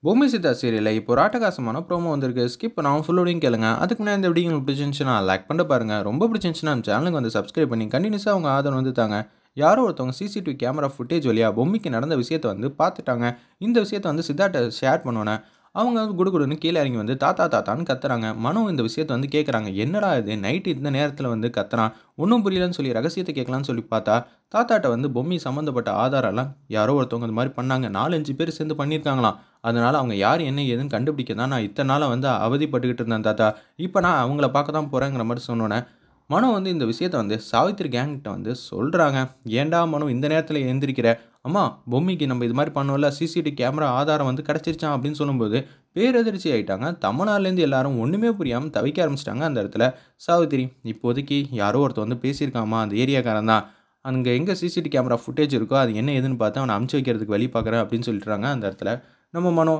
பொம்மை சித்தா சீரியலில் இப்போ ஒரு ஆட்டகாசமான ப்ரோமோ வந்திருக்கு ஸ்கிப் பண்ணாமல் ஃபுல்லோடையும் கேளுங்க அதுக்கு முன்னாடி இந்த வீடியோ உங்களுக்கு பிடிச்சிருந்துச்சுன்னா லைக் பண்ணி பாருங்க ரொம்ப பிடிச்சிருந்துச்சுன்னா நம்ம சேனலுக்கு வந்து சப்ஸ்கிரைப் பண்ணி கண்டினியூஸாக அவங்க ஆதரவு வந்து தாங்க யாரோ ஒருத்தவங்க சிசிடிவி கேமரா ஃபுட்டேஜ் வழியாக பொம்மைக்கு நடந்த விஷயத்தை வந்து பார்த்துட்டாங்க இந்த விஷயத்தை வந்து சித்தார்ட்ட ஷேர் பண்ணோன்னே அவங்க வந்து குடுகுடுன்னு கீழே இறங்கி வந்து தாத்தா தாத்தான்னு கத்துறாங்க மனு இந்த விஷயத்தை வந்து கேட்குறாங்க என்னடா இது நைட்டு இந்த நேரத்தில் வந்து கத்துறான் ஒன்றும் புரியலன்னு சொல்லி ரகசியத்தை கேட்கலான்னு சொல்லி பார்த்தா தாத்தாட்ட வந்து பொம்மி சம்மந்தப்பட்ட ஆதாரம்லாம் யாரோ ஒருத்தவங்க இந்த மாதிரி பண்ணாங்க நாலஞ்சு பேர் சேர்ந்து பண்ணியிருக்காங்களாம் அதனால் அவங்க யார் என்ன ஏதுன்னு கண்டுபிடிக்க தான் நான் இத்தனை நாளாக வந்து அவதிப்பட்டுக்கிட்டு இருந்தேன் தாத்தா இப்போ நான் அவங்கள பார்க்க தான் போகிறேங்கிற மாதிரி சொன்னோன்னே மனு வந்து இந்த விஷயத்தை வந்து சாவித்திரி கேங்கிட்ட வந்து சொல்கிறாங்க ஏன்டா மனு இந்த நேரத்தில் எழுந்திருக்கிற அம்மா பொம்மிக்கு நம்ம இது மாதிரி பண்ணோம்ல சிசிடிவி கேமரா ஆதாரம் வந்து கிடச்சிருச்சான் அப்படின்னு சொல்லும்போது பேரதிர்ச்சி ஆகிட்டாங்க தமிழ்நாடுலேருந்து எல்லாரும் ஒன்றுமே புரியாமல் தவிக்க ஆரம்பிச்சிட்டாங்க அந்த இடத்துல சாவித்திரி இப்போதைக்கு யாரோ ஒருத்தர் வந்து பேசியிருக்காமா அந்த ஏரியாக்காரன் தான் அங்கே எங்கே சிசிடிவி கேமரா ஃபுட்டேஜ் இருக்கோ அது என்ன ஏதுன்னு பார்த்து அவனை அமுச்சு வைக்கிறதுக்கு வழி பார்க்குறேன் அப்படின்னு சொல்லிட்டுறாங்க அந்த இடத்துல நம்ம மனோ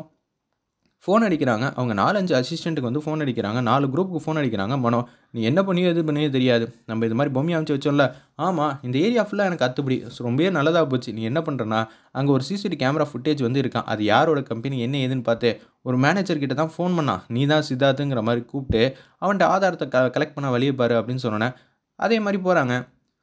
ஃபோன் அடிக்கிறாங்க அவங்க நாலஞ்சு அசிஸ்டண்ட்டுக்கு வந்து ஃபோன் அடிக்கிறாங்க நாலு குரூப்புக்கு ஃபோன் அடிக்கிறாங்க மனோ நீ என்ன பண்ணியோ எது பண்ணியோ தெரியாது நம்ம இது மாதிரி பொம்மை அமைச்சு வச்சோம்ல ஆமாம் இந்த ஏரியா ஃபுல்லாக எனக்கு அத்துப்படி ரொம்பவே நல்லதாக போச்சு நீ என்ன பண்ணுறனா அங்கே ஒரு சிசிடிவி கேமரா ஃபுட்டேஜ் வந்து இருக்கான் அது யாரோட கம்பெனி என்ன ஏதுன்னு பார்த்து ஒரு மேனேஜர் கிட்ட தான் ஃபோன் பண்ணான் நீ தான் சித்தார்த்துங்கிற மாதிரி கூப்பிட்டு அவன்கிட்ட ஆதாரத்தை க கலெக்ட் பண்ண வழியை பாரு அப்படின்னு சொன்னோன்னே அதே மாதிரி போகிறாங்க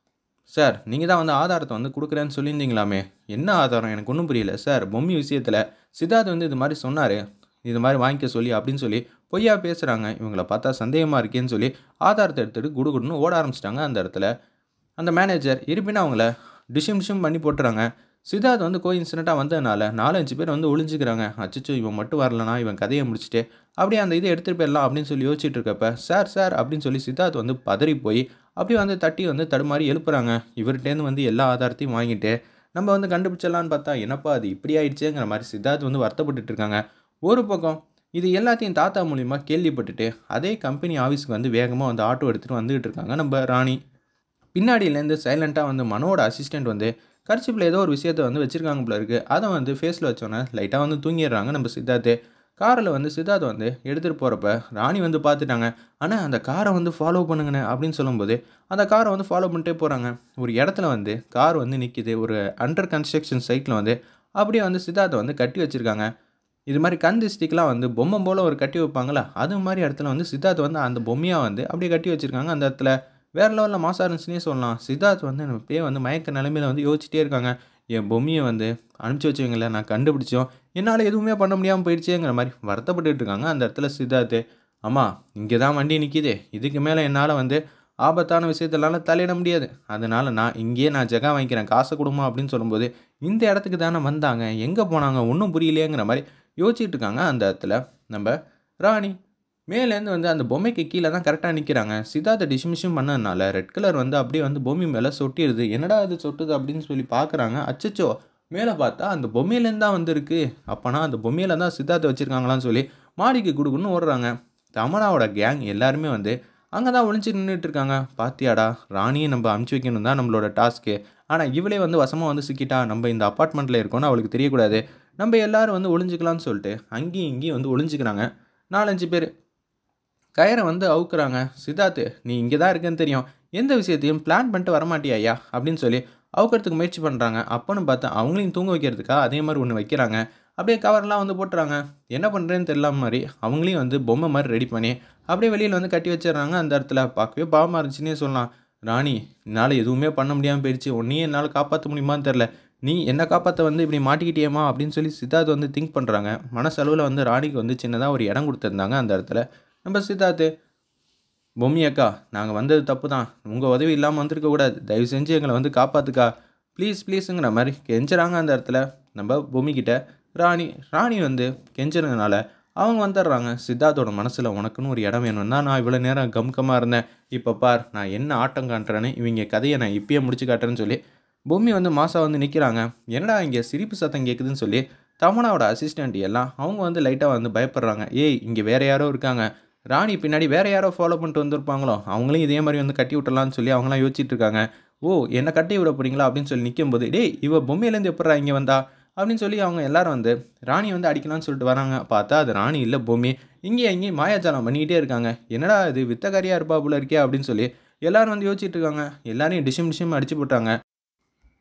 சார் நீங்கள் தான் வந்து ஆதாரத்தை வந்து கொடுக்குறேன்னு சொல்லியிருந்தீங்களாமே என்ன ஆதாரம் எனக்கு ஒன்றும் புரியல சார் பொம்மி விஷயத்தில் சித்தார்த் வந்து இது மாதிரி சொன்னார் இது மாதிரி வாங்கிக்க சொல்லி அப்படின்னு சொல்லி பொய்யா பேசுகிறாங்க இவங்கள பார்த்தா சந்தேகமாக இருக்கேன்னு சொல்லி ஆதாரத்தை எடுத்துகிட்டு குடுகுடுன்னு ஓட ஆரம்பிச்சிட்டாங்க அந்த இடத்துல அந்த மேனேஜர் இருப்பினும் அவங்கள டிஷிம் டிஷிம் பண்ணி போட்டுறாங்க சித்தார்த் வந்து கோ இன்சிடெண்ட்டாக வந்ததுனால நாலஞ்சு பேர் வந்து ஒளிஞ்சுக்கிறாங்க அச்சச்சோ இவன் மட்டும் வரலனா இவன் கதையை முடிச்சுட்டு அப்படியே அந்த இதை எடுத்துகிட்டு போயிடலாம் அப்படின்னு சொல்லி யோசிச்சுட்டு இருக்கப்ப சார் சார் அப்படின்னு சொல்லி சித்தார்த் வந்து பதறி போய் அப்படியே வந்து தட்டி வந்து தடுமாறி எழுப்புறாங்க இவர்கிட்டேருந்து வந்து எல்லா ஆதாரத்தையும் வாங்கிட்டு நம்ம வந்து கண்டுபிடிச்சிடலான்னு பார்த்தா என்னப்பா அது இப்படி ஆயிடுச்சேங்கிற மாதிரி சித்தார்த் வந்து வருத்தப்பட்டுட்டு இருக்காங்க ஒரு பக்கம் இது எல்லாத்தையும் தாத்தா மூலிமா கேள்விப்பட்டுட்டு அதே கம்பெனி ஆஃபீஸ்க்கு வந்து வேகமாக வந்து ஆட்டோ எடுத்துகிட்டு வந்துகிட்டு இருக்காங்க நம்ம ராணி பின்னாடியிலேருந்து சைலண்ட்டாக வந்து மனோட அசிஸ்டண்ட் வந்து கர்ச்சிப்பில் ஏதோ ஒரு விஷயத்த வந்து வச்சுருக்காங்க போல இருக்குது அதை வந்து ஃபேஸில் வச்சோன்னே லைட்டாக வந்து தூங்கிடுறாங்க நம்ம சித்தார்த்து காரில் வந்து சித்தார்த் வந்து எடுத்துகிட்டு போகிறப்ப ராணி வந்து பார்த்துட்டாங்க ஆனால் அந்த காரை வந்து ஃபாலோ பண்ணுங்கண்ணே அப்படின்னு சொல்லும்போது அந்த காரை வந்து ஃபாலோ பண்ணிட்டே போகிறாங்க ஒரு இடத்துல வந்து கார் வந்து நிற்கிது ஒரு அண்டர் கன்ஸ்ட்ரக்ஷன் சைட்டில் வந்து அப்படியே வந்து சித்தார்த்தை வந்து கட்டி வச்சுருக்காங்க இது மாதிரி கண் திஷ்டிக்கெலாம் வந்து பொம்மை போல் ஒரு கட்டி வைப்பாங்களா அது மாதிரி இடத்துல வந்து சித்தார்த் வந்து அந்த பொம்மையாக வந்து அப்படியே கட்டி வச்சுருக்காங்க அந்த இடத்துல வேறு லெவலில் மாசா இருந்துச்சுன்னே சொல்லலாம் சித்தார்த் வந்து நம்ம பேர் வந்து மயக்க நிலைமையில் வந்து யோசிச்சிட்டே இருக்காங்க என் பொம்மையை வந்து அனுப்பிச்சி வச்சவங்கள நான் கண்டுபிடிச்சோம் என்னால் எதுவுமே பண்ண முடியாமல் போயிடுச்சேங்கிற மாதிரி வருத்தப்பட்டுட்டு இருக்காங்க அந்த இடத்துல சித்தார்த்து அம்மா இங்கே தான் வண்டி நிற்கிது இதுக்கு மேலே என்னால் வந்து ஆபத்தான விஷயத்தெல்லாம் தலையிட முடியாது அதனால் நான் இங்கேயே நான் ஜெகா வாங்கிக்கிறேன் காசை கொடுமா அப்படின்னு சொல்லும்போது இந்த இடத்துக்கு தானே வந்தாங்க எங்கே போனாங்க ஒன்றும் புரியலையேங்கிற மாதிரி யோசிச்சுட்டு இருக்காங்க அந்த இடத்துல நம்ம ராணி மேலேருந்து வந்து அந்த பொம்மைக்கு கீழே தான் கரெக்டாக நிற்கிறாங்க சித்தார்த்த டிஷ்மிஷும் பண்ணதுனால ரெட் கலர் வந்து அப்படியே வந்து பொம்மை மேலே சொட்டிடுது என்னடா அது சொட்டுது அப்படின்னு சொல்லி பார்க்குறாங்க அச்சச்சோ மேலே பார்த்தா அந்த பொம்மையிலேருந்து தான் வந்திருக்கு அப்போனா அந்த பொம்மையில தான் சித்தார்த்தை வச்சுருக்காங்களான்னு சொல்லி மாடிக்கு குடுக்குன்னு ஓடுறாங்க தமனாவோட கேங் எல்லாருமே வந்து அங்கே தான் ஒழிச்சு நின்றுட்டு இருக்காங்க பாத்தியாடா ராணியை நம்ம அமுச்சு வைக்கணும் தான் நம்மளோட டாஸ்க்கு ஆனால் இவளே வந்து வசமாக வந்து சிக்கிட்டா நம்ம இந்த அப்பார்ட்மெண்ட்டில் இருக்கோன்னு அவளுக்கு தெரியக்கூடாது நம்ம எல்லாரும் வந்து ஒளிஞ்சிக்கலாம்னு சொல்லிட்டு அங்கேயும் இங்கேயும் வந்து ஒளிஞ்சிக்கிறாங்க நாலஞ்சு பேர் கயரை வந்து அவுக்குறாங்க சித்தார்த்து நீ இங்கே தான் இருக்கேன்னு தெரியும் எந்த விஷயத்தையும் பிளான் பண்ணிட்டு வரமாட்டியா ஐயா அப்படின்னு சொல்லி அவுக்கிறதுக்கு முயற்சி பண்ணுறாங்க அப்போன்னு பார்த்தா அவங்களையும் தூங்க வைக்கிறதுக்கா அதே மாதிரி ஒன்று வைக்கிறாங்க அப்படியே கவர்லாம் வந்து போட்டுறாங்க என்ன பண்ணுறேன்னு தெரியல மாதிரி அவங்களையும் வந்து பொம்மை மாதிரி ரெடி பண்ணி அப்படியே வெளியில் வந்து கட்டி வச்சிடுறாங்க அந்த இடத்துல பார்க்கவே பாவமாக இருந்துச்சுன்னே சொல்லலாம் ராணி என்னால் எதுவுமே பண்ண முடியாமல் போயிடுச்சு உன்னையும் என்னால் காப்பாற்ற முடியுமான்னு தெரில நீ என்ன காப்பாற்ற வந்து இப்படி மாட்டிக்கிட்டியேமா அப்படின்னு சொல்லி சித்தார்த் வந்து திங்க் பண்ணுறாங்க மனசளவில் வந்து ராணிக்கு வந்து சின்னதாக ஒரு இடம் கொடுத்துருந்தாங்க அந்த இடத்துல நம்ம சித்தார்த்து பொம்மி அக்கா நாங்கள் வந்தது தப்பு தான் உங்கள் உதவி இல்லாமல் வந்திருக்கக்கூடாது தயவு செஞ்சு எங்களை வந்து காப்பாற்றுக்கா ப்ளீஸ் ப்ளீஸுங்கிற மாதிரி கெஞ்சுறாங்க அந்த இடத்துல நம்ம பொம்மிக்கிட்ட ராணி ராணி வந்து கெஞ்சுறதுனால அவங்க வந்துடுறாங்க சித்தார்த்தோட மனசில் உனக்குன்னு ஒரு இடம் வேணும்னா நான் இவ்வளோ நேரம் கம்கமாக இருந்தேன் இப்போ பார் நான் என்ன ஆட்டம் காட்டுறேன்னு இவங்க கதையை நான் இப்பயே முடிச்சு காட்டுறேன்னு சொல்லி பொம்மி வந்து மாசா வந்து நிற்கிறாங்க என்னடா இங்கே சிரிப்பு சத்தம் கேட்குதுன்னு சொல்லி தமனாவோட அசிஸ்டண்ட் எல்லாம் அவங்க வந்து லைட்டாக வந்து பயப்படுறாங்க ஏய் இங்கே வேறு யாரோ இருக்காங்க ராணி பின்னாடி வேறு யாரோ ஃபாலோ பண்ணிட்டு வந்திருப்பாங்களோ அவங்களையும் இதே மாதிரி வந்து கட்டி விட்டலாம்னு சொல்லி அவங்களாம் யோசிச்சுட்டு இருக்காங்க ஓ என்ன கட்டி விட போறீங்களா அப்படின்னு சொல்லி நிற்கும்போது டேய் இவ பொம்மையிலேருந்து எப்படா இங்கே வந்தா அப்படின்னு சொல்லி அவங்க எல்லாரும் வந்து ராணி வந்து அடிக்கலாம்னு சொல்லிட்டு வராங்க பார்த்தா அது ராணி இல்லை பொம்மி இங்கே இங்கேயும் மாயாஜாலம் பண்ணிக்கிட்டே இருக்காங்க என்னடா இது வித்தகாரியாக இருப்பா போல இருக்கே அப்படின்னு சொல்லி எல்லாரும் வந்து யோசிச்சுட்டு இருக்காங்க எல்லாரையும் டிஷம் டிஷம் அடிச்சு போட்டாங்க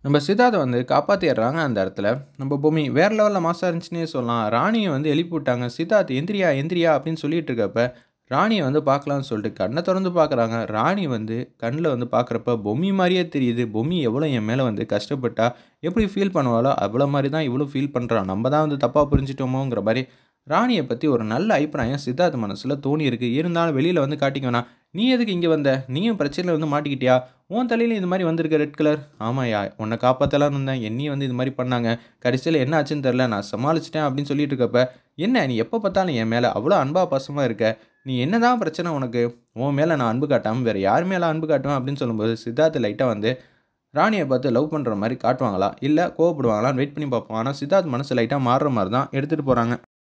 நம்ம சித்தார்த்தை வந்து காப்பாற்றிடுறாங்க அந்த இடத்துல நம்ம பூமி வேறு லெவலில் மாசாக இருந்துச்சுன்னே சொல்லலாம் ராணியை வந்து எழுப்பி விட்டாங்க சித்தார்த் எந்திரியா எந்திரியா அப்படின்னு சொல்லிட்டு இருக்கப்ப ராணியை வந்து பார்க்கலான்னு சொல்லிட்டு கண்ணை திறந்து பார்க்குறாங்க ராணி வந்து கண்ணில் வந்து பார்க்குறப்ப பொம்மி மாதிரியே தெரியுது பொம்மி எவ்வளோ என் மேலே வந்து கஷ்டப்பட்டா எப்படி ஃபீல் பண்ணுவாளோ அவ்வளோ மாதிரி தான் இவ்வளோ ஃபீல் பண்ணுறான் நம்ம தான் வந்து தப்பாக புரிஞ்சிட்டோமோங்கிற மாதிரி ராணியை பற்றி ஒரு நல்ல அபிப்பிராயம் சித்தார்த் மனசில் தோணி இருக்கு இருந்தாலும் வெளியில் வந்து காட்டிக்க வேணாம் நீ எதுக்கு இங்கே வந்த நீயும் பிரச்சனையில் வந்து மாட்டிக்கிட்டியா உன் தலையில் இந்த மாதிரி வந்திருக்க ரெட் கலர் ஆமாயா உன்னை காப்பாற்றலாம் இருந்தேன் என்னையும் வந்து இது மாதிரி பண்ணாங்க கடைசியில் என்ன ஆச்சுன்னு தெரில நான் சமாளிச்சிட்டேன் அப்படின்னு சொல்லிட்டு இருக்கப்ப என்ன நீ எப்போ பார்த்தாலும் என் மேலே அவ்வளோ அன்பா பாசமாக இருக்க நீ என்ன தான் பிரச்சனை உனக்கு உன் மேலே நான் அன்பு காட்டாமல் வேறு யார் மேலே அன்பு காட்டுவேன் அப்படின்னு சொல்லும்போது சித்தார்த் லைட்டாக வந்து ராணியை பார்த்து லவ் பண்ணுற மாதிரி காட்டுவாங்களா இல்லை கோவப்படுவாங்களான்னு வெயிட் பண்ணி பார்ப்போம் ஆனால் சித்தார்த் மனசு லைட்டாக மாறுற மாதிரி தான் எடுத்துகிட்டு போகிறாங்க